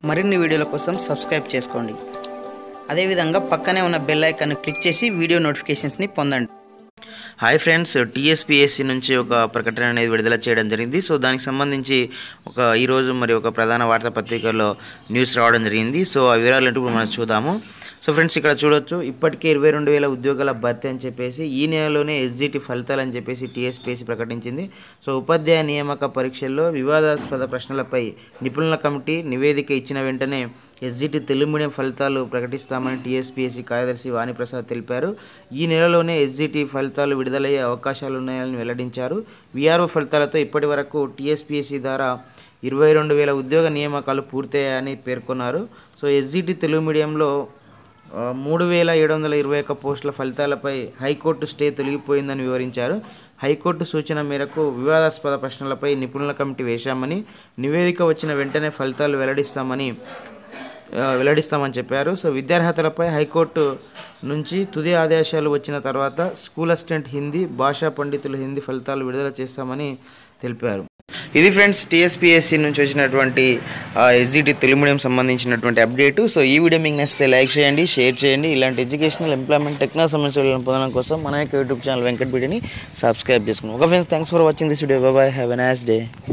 మరిన్ని వీడియోల కోసం సబ్స్క్రైబ్ చేసుకోండి అదేవిధంగా పక్కనే ఉన్న బెల్ ఐకాన్ క్లిక్ చేసి వీడియో నోటిఫికేషన్స్ని పొందండి హాయ్ ఫ్రెండ్స్ టీఎస్పీఎస్సీ నుంచి ఒక ప్రకటన అనేది విడుదల చేయడం జరిగింది సో దానికి సంబంధించి ఒక ఈరోజు మరి ఒక ప్రధాన వార్తాపత్రికలో న్యూస్ రావడం జరిగింది సో ఆ వివరాలు ఏంటో ఇప్పుడు మనం చూద్దాము సో ఫ్రెండ్స్ ఇక్కడ చూడొచ్చు ఇప్పటికే ఇరవై రెండు వేల ఉద్యోగాల భర్తీ అని చెప్పేసి ఈ నెలలోనే ఎస్జిటి ఫలితాలు అని చెప్పేసి టీఎస్పీఎస్సీ ప్రకటించింది సో ఉపాధ్యాయ నియామక పరీక్షల్లో వివాదాస్పద ప్రశ్నలపై నిపుణుల కమిటీ నివేదిక ఇచ్చిన వెంటనే ఎస్జిటి తెలుగు మీడియం ఫలితాలు ప్రకటిస్తామని టీఎస్పీఎస్సీ కార్యదర్శి వాణిప్రసాద్ తెలిపారు ఈ నెలలోనే ఎస్జిటి ఫలితాలు విడుదలయ్యే అవకాశాలున్నాయని వెల్లడించారు విఆర్ఓ ఫలితాలతో ఇప్పటి వరకు టీఎస్పీఎస్సీ ద్వారా ఇరవై రెండు వేల ఉద్యోగ నియామకాలు పూర్తయ్యాయని పేర్కొన్నారు సో ఎస్జిటి తెలుగు మీడియంలో ఆ, మూడు వేల ఏడు వందల ఇరవై ఒక్క పోస్టుల ఫలితాలపై హైకోర్టు స్టే తొలగిపోయిందని వివరించారు హైకోర్టు సూచన మేరకు వివాదాస్పద ప్రశ్నలపై నిపుణుల కమిటీ వేశామని నివేదిక వచ్చిన వెంటనే ఫలితాలు వెల్లడిస్తామని ఆ, వెల్లడిస్తామని చెప్పారు సో విద్యార్హతలపై హైకోర్టు నుంచి తుది ఆదేశాలు వచ్చిన తర్వాత స్కూల్ అసిస్టెంట్ హిందీ భాషా పండితులు హిందీ ఫలితాలు విడుదల చేస్తామని తెలిపారు ఇది ఫ్రెండ్స్ టీఎస్పీఎస్సీ నుంచి వచ్చినటువంటి ఎస్జిటి తెలుగు మీడియం సంబంధించినటువంటి అప్డేట్ సో ఈ వీడియో మీకు నచ్చితే లైక్ చేయండి షేర్ చేయండి ఇలాంటి ఎడ్యుకేషనల్ ఎంప్లాయ్మెంట్ టెక్నాలజీ సమస్యలను పొందడం కోసం మన యొక్క యూట్యూబ్ ఛానల్ వెంకట్ వీడియోని సబ్స్క్రైబ్ చేసుకోండి okay friends thanks for watching this video bye have a nice day